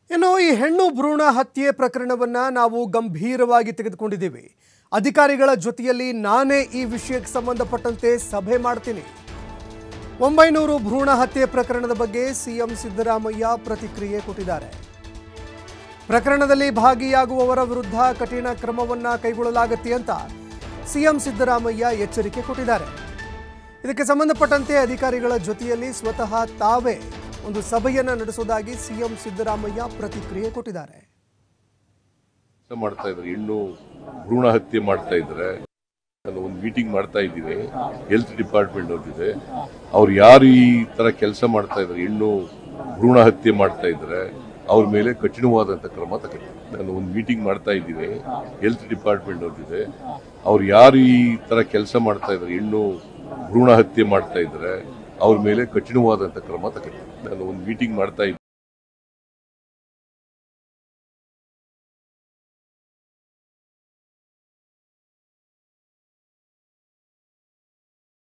ಇನ್ನು ಈ ಹೆಣ್ಣು ಭ್ರೂಣ ಹತ್ಯೆ ಪ್ರಕರಣವನ್ನ ನಾವು ಗಂಭೀರವಾಗಿ ತೆಗೆದುಕೊಂಡಿದ್ದೀವಿ ಅಧಿಕಾರಿಗಳ ಜೊತೆಯಲ್ಲಿ ನಾನೇ ಈ ವಿಷಯಕ್ಕೆ ಸಂಬಂಧಪಟ್ಟಂತೆ ಸಭೆ ಮಾಡ್ತೀನಿ ಒಂಬೈನೂರು ಭ್ರೂಣ ಹತ್ಯೆ ಪ್ರಕರಣದ ಬಗ್ಗೆ ಸಿಎಂ ಸಿದ್ದರಾಮಯ್ಯ ಪ್ರತಿಕ್ರಿಯೆ ಕೊಟ್ಟಿದ್ದಾರೆ ಪ್ರಕರಣದಲ್ಲಿ ಭಾಗಿಯಾಗುವವರ ವಿರುದ್ಧ ಕಠಿಣ ಕ್ರಮವನ್ನ ಕೈಗೊಳ್ಳಲಾಗುತ್ತೆ ಅಂತ ಸಿಎಂ ಸಿದ್ದರಾಮಯ್ಯ ಎಚ್ಚರಿಕೆ ಕೊಟ್ಟಿದ್ದಾರೆ ಇದಕ್ಕೆ ಸಂಬಂಧಪಟ್ಟಂತೆ ಅಧಿಕಾರಿಗಳ ಜೊತೆಯಲ್ಲಿ ಸ್ವತಃ ತಾವೇ ಒಂದು ಸಭೆಯನ್ನ ನಡೆಸುವುದಾಗಿ ಸಿಎಂ ಸಿದ್ದರಾಮಯ್ಯ ಪ್ರತಿಕ್ರಿಯೆ ಕೊಟ್ಟಿದ್ದಾರೆ ಕೆಲಸ ಮಾಡ್ತಾ ಇದ್ದಾರೆ ಹೆಣ್ಣು ಭ್ರೂಣ ಹತ್ಯೆ ಮಾಡ್ತಾ ಇದ್ದಾರೆ ನಾನು ಒಂದು ಮೀಟಿಂಗ್ ಮಾಡ್ತಾ ಇದ್ದೀನಿ ಹೆಲ್ತ್ ಡಿಪಾರ್ಟ್ಮೆಂಟ್ ಅವ್ರ ಜೊತೆ ಅವ್ರು ಯಾರು ಈ ತರ ಕೆಲಸ ಮಾಡ್ತಾ ಇದ್ದಾರೆ ಹೆಣ್ಣು ಭ್ರೂಣ ಹತ್ಯೆ ಮಾಡ್ತಾ ಇದ್ದಾರೆ ಅವ್ರ ಮೇಲೆ ಕಠಿಣವಾದಂತ ಕ್ರಮ ತಗೋತೀನಿ ನಾನು ಒಂದು ಮೀಟಿಂಗ್ ಮಾಡ್ತಾ ಇದ್ದೀನಿ ಹೆಲ್ತ್ ಡಿಪಾರ್ಟ್ಮೆಂಟ್ ಅವ್ರ ಜೊತೆ ಅವ್ರು ಯಾರು ಈ ತರ ಕೆಲಸ ಮಾಡ್ತಾ ಇದ್ದಾರೆ ಹೆಣ್ಣು ಭ್ರೂಣ ಹತ್ಯೆ ಮಾಡ್ತಾ ಇದ್ದಾರೆ ಅವ್ರ ಮೇಲೆ ಕಠಿಣವಾದಂತ ಕ್ರಮ ತಗೋತೀನಿ ನಾನು ಒಂದು ಮೀಟಿಂಗ್ ಮಾಡ್ತಾ ಇದ್ದೀನಿ